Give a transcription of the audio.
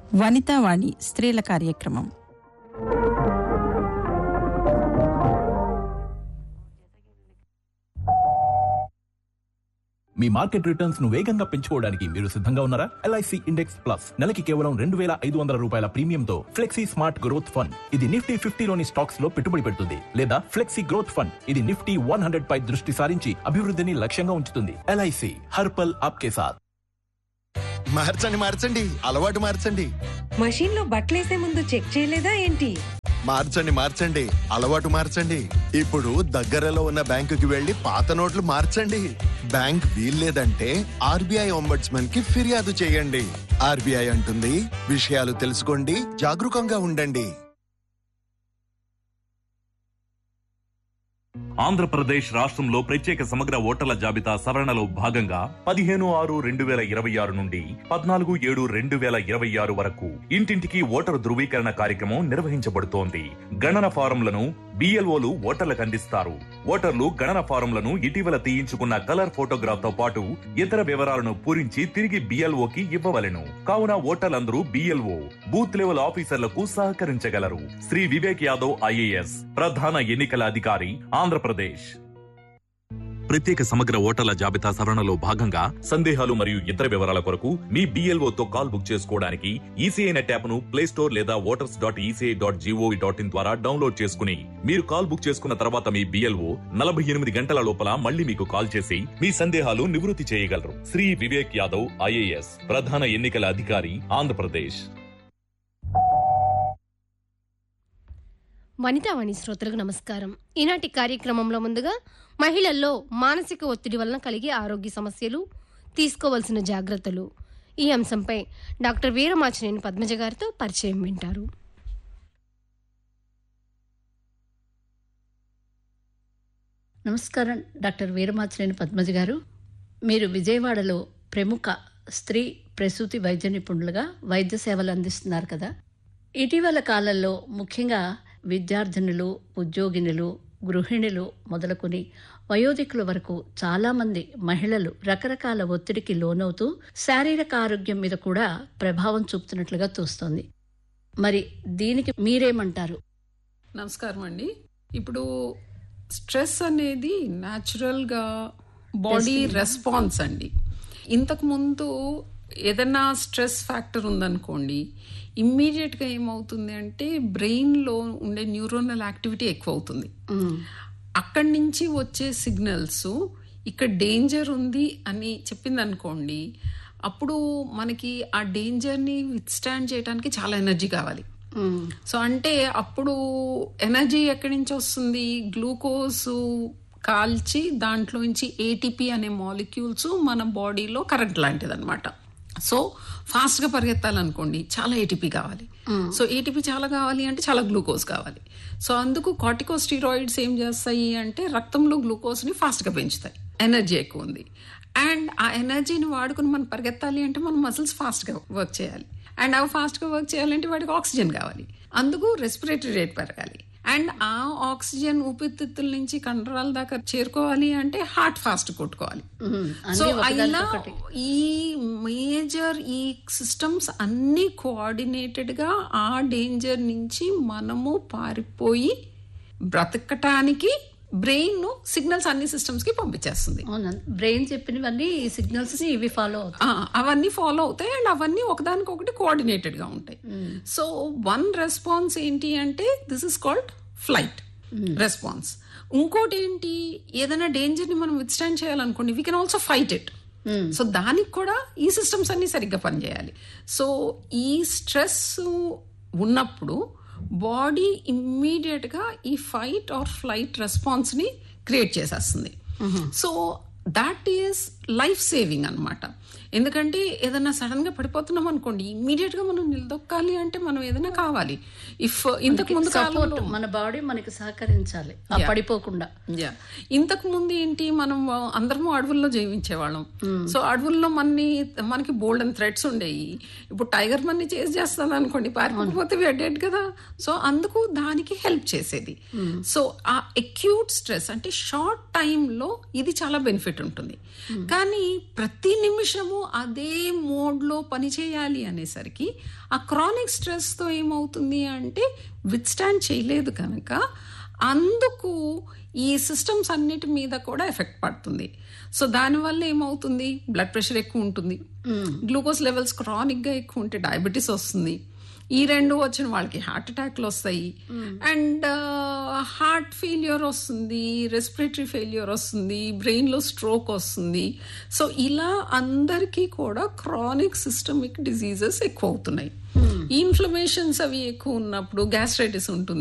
వనితావాణి స్త్రీల కార్యక్రమం మీ market returns ను వేగంగా పెంచుకోవడానికి మీరు సిద్ధంగా ఉన్నారా ఎల్ఐసి ఇండెక్స్ ప్లస్ నెలకి కేవలం రెండు వేల ఐదు వందల రూపాయల ప్రీమియంతో ఫ్లెక్సీ స్మార్ట్ గ్రోత్ ఫండ్ ఇది నిఫ్టీ ఫిఫ్టీలోని స్టాక్స్ లో పెట్టుబడి పెడుతుంది లేదా ఫ్లెక్సీ గ్రోత్ ఫండ్ ఇది నిఫ్టీ వన్ హండ్రెడ్ పై దృష్టి సారించి అభివృద్ధిని లక్ష్యంగా ఉంచుతుంది ఎల్ఐసి హర్పల్ ఆప్కే సాథ్ మార్చండి మార్చండి అలవాటు మార్చండి మషీన్ లో బట్టలేసే ముందు చెక్ చేయలేదా ఏంటి మార్చండి మార్చండి అలవాటు మార్చండి ఇప్పుడు దగ్గరలో ఉన్న బ్యాంకుకి వెళ్లి పాత నోట్లు మార్చండి బ్యాంక్ వీల్లేదంటే ఆర్బీఐ ఒంబడ్స్మన్ కి ఫిర్యాదు చేయండి ఆర్బీఐ అంటుంది విషయాలు తెలుసుకోండి జాగరూకంగా ఉండండి ఆంధ్రప్రదేశ్ రాష్ట్రంలో ప్రత్యేక సమగ్ర ఓటర్ల జాబితా సవరణలో భాగంగా పదిహేను ఆరు రెండు వేల ఇరవై ఆరు నుండి పద్నాలుగు ఏడు రెండు వేల ఇరవై ఆరు వరకు ఇంటింటికి ఓటరు ధృవీకరణ కార్యక్రమం నిర్వహించబడుతోంది గణన ఫారంలను బిఎల్ఓలు ఓటర్లకు అందిస్తారు ఓటర్లు గణన ఫారంలను ఇటీవల తీయించుకున్న కలర్ ఫోటోగ్రాఫ్ తో పాటు ఇతర వివరాలను పూరించి తిరిగి బిఎల్ఓకి ఇవ్వవలెను కావున ఓటర్లందరూ బిఎల్ఓ బూత్ లెవెల్ ఆఫీసర్లకు సహకరించగలరు శ్రీ వివేక్ యాదవ్ ఐఏఎస్ ప్రధాన ఎన్నికల అధికారి ఆంధ్రప్రదేశ్ ప్రత్యేక సమగ్ర ఓటర్ల జాబితా సవరణలో భాగంగా సందేహాలు మరియు ఇతర వివరాల కొరకు మీ BLO తో కాల్ బుక్ చేసుకోవడానికి ఈసీఐ నెట్ యాప్ ను ప్లే స్టోర్ లేదా voters dot ECI dot gov dot in ద్వారా డౌన్లోడ్ చేసుకుని మీరు కాల్ బుక్ చేసుకున్న తర్వాత మీ బిఎల్ఓ నలభై ఎనిమిది గంటల లోపల మళ్ళీ మీకు కాల్ చేసి మీ సందేహాలు నివృత్తి చేయగలరు శ్రీ వివేక్ యాదవ్ ఐఏఎస్ ప్రధాన ఎన్నికల అధికారి ఆంధ్రప్రదేశ్ వనితావాణి శ్రోతలకు నమస్కారం ఈనాటి కార్యక్రమంలో ముందుగా మహిళల్లో మానసిక ఒత్తిడి వలన కలిగే ఆరోగ్య సమస్యలు తీసుకోవలసిన జాగ్రత్తలు ఈ అంశంపై డాక్టర్ వీరమాచినేని పద్మజ గారితో పరిచయం వింటారు నమస్కారం డాక్టర్ వీరమాచినేని పద్మజ గారు మీరు విజయవాడలో ప్రముఖ స్త్రీ ప్రసూతి వైద్య నిపుణులుగా వైద్య సేవలు అందిస్తున్నారు కదా ఇటీవల కాలంలో ముఖ్యంగా విద్యార్థినులు ఉద్యోగినులు గృహిణులు మొదలుకొని వయోధికుల వరకు చాలామంది మహిళలు రకరకాల ఒత్తిడికి లోనవుతూ శారీరక ఆరోగ్యం మీద కూడా ప్రభావం చూపుతున్నట్లుగా తోస్తోంది మరి దీనికి మీరేమంటారు నమస్కారం అండి ఇప్పుడు స్ట్రెస్ అనేది న్యాచురల్గా బాడీ రెస్పాన్స్ అండి ఇంతకు ముందు ఏదైనా స్ట్రెస్ ఫ్యాక్టర్ ఉందనుకోండి ఇమ్మీడియట్గా ఏమవుతుంది అంటే బ్రెయిన్లో ఉండే న్యూరోనల్ యాక్టివిటీ ఎక్కువ అవుతుంది అక్కడి నుంచి వచ్చే సిగ్నల్స్ ఇక్కడ డేంజర్ ఉంది అని చెప్పింది అనుకోండి అప్పుడు మనకి ఆ డేంజర్ని విత్స్టాండ్ చేయడానికి చాలా ఎనర్జీ కావాలి సో అంటే అప్పుడు ఎనర్జీ ఎక్కడి నుంచి వస్తుంది గ్లూకోజ్ కాల్చి దాంట్లోంచి ఏటీపీ అనే మాలిక్యూల్స్ మన బాడీలో కరెంట్ లాంటిది అనమాట సో ఫాస్ట్గా పరిగెత్తాలనుకోండి చాలా ఏటీపీ కావాలి సో ఏటీపీ చాలా కావాలి అంటే చాలా గ్లూకోజ్ కావాలి సో అందుకు కార్టికోస్టీరాయిడ్స్ ఏం చేస్తాయి అంటే రక్తంలో గ్లూకోజ్ని ఫాస్ట్గా పెంచుతాయి ఎనర్జీ ఎక్కువ ఉంది అండ్ ఆ ఎనర్జీని వాడుకుని మనం పరిగెత్తాలి అంటే మన మసిల్స్ ఫాస్ట్గా వర్క్ చేయాలి అండ్ అవి ఫాస్ట్గా వర్క్ చేయాలంటే వాటికి ఆక్సిజన్ కావాలి అందుకు రెస్పిరేటరీ రేట్ పెరగాలి అండ్ ఆ ఆక్సిజన్ ఊపిరితిత్తుల నుంచి కండరాల దాకా చేరుకోవాలి అంటే హార్ట్ ఫాస్ట్ కొట్టుకోవాలి సో ఇలా ఈ మేజర్ ఈ సిస్టమ్స్ అన్ని కోఆర్డినేటెడ్ గా ఆ డేంజర్ నుంచి మనము పారిపోయి బ్రతకటానికి బ్రెయిన్ సిగ్నల్స్ అన్ని సిస్టమ్స్ కి పంపించేస్తుంది అవునా బ్రెయిన్ చెప్పినవన్నీ ఈ సిగ్నల్స్ ని ఇవి ఫాలో అవుతాయి ఆ, అవన్నీ ఫాలో అవుతాయి అండ్ అవన్నీ ఒకదానికొకటి కోఆర్డినేటెడ్ గా ఉంటాయి సో వన్ రెస్పాన్స్ ఏంటి అంటే this is called flight response ఇంకోటి ఏంటి ఏదైనా డేంజర్ ని మనం విత్స్టాండ్ చేయాలనుకోండి we can also fight it so దానికి కూడా ఈ సిస్టమ్స్ అన్ని సరిగ్గా పనిచేయాలి సో ఈ స్ట్రెస్ ఉన్నప్పుడు బాడీ ఇమ్మీడియట్ గా ఈ ఫైట్ ఆర్ ఫ్లైట్ రెస్పాన్స్ ని క్రియేట్ చేసేస్తుంది so that is life saving అన్నమాట ఎందుకంటే ఏదైనా సడన్ గా పడిపోతున్నాం అనుకోండి ఇమ్మీడియట్ గా మనం నిలదొక్కాలి అంటే మనం ఏదైనా కావాలి ఇఫ్ ఇంతకు ముందు సపోర్ట్ కాలంలో మన బాడీ మనకి సహకరించాలి ఆ పడిపోకుండా యా ఇంతకు ముందు ఏంటి మనం అందరము అడవుల్లో జీవించేవాళ్ళం సో అడవుల్లో మనని మనకి బోల్డ్ అండ్ థ్రెడ్స్ ఉండేవి ఇప్పుడు టైగర్ మనని చేసి చేస్తుంది అనుకోండి పారిపోతే డెడ్ కదా సో అందుకు దానికి హెల్ప్ చేసేది సో ఆ అక్యూట్ స్ట్రెస్ అంటే షార్ట్ టైంలో ఇది చాలా బెనిఫిట్ ఉంటుంది కానీ కానీ ప్రతి నిమిషము అదే మోడ్లో పనిచేయాలి అనేసరికి ఆ క్రానిక్ స్ట్రెస్తో ఏమవుతుంది అంటే విత్స్టాండ్ చేయలేదు కనుక అందుకు ఈ సిస్టమ్స్ అన్నిటి మీద కూడా ఎఫెక్ట్ పడుతుంది సో దానివల్ల ఏమవుతుంది బ్లడ్ ప్రెషర్ ఎక్కువ ఉంటుంది గ్లూకోజ్ లెవెల్స్ క్రానిక్గా ఎక్కువ ఉంటే డయాబెటీస్ వస్తుంది ఈ రెండు వచ్చిన వాళ్ళకి హార్ట్ అటాక్లు వస్తాయి అండ్ హార్ట్ ఫెయిల్యూర్ వస్తుంది రెస్పిరేటరీ ఫెయిల్యూర్ వస్తుంది బ్రెయిన్లో స్ట్రోక్ వస్తుంది సో ఇలా అందరికీ కూడా క్రానిక్ సిస్టమిక్ డిజీజెస్ ఎక్కువ అవుతున్నాయి ఇన్ఫ్లమేషన్స్ అవి ఎక్కువ ఉన్నప్పుడు గ్యాస్ట్రైటిస్ ఉంటుంది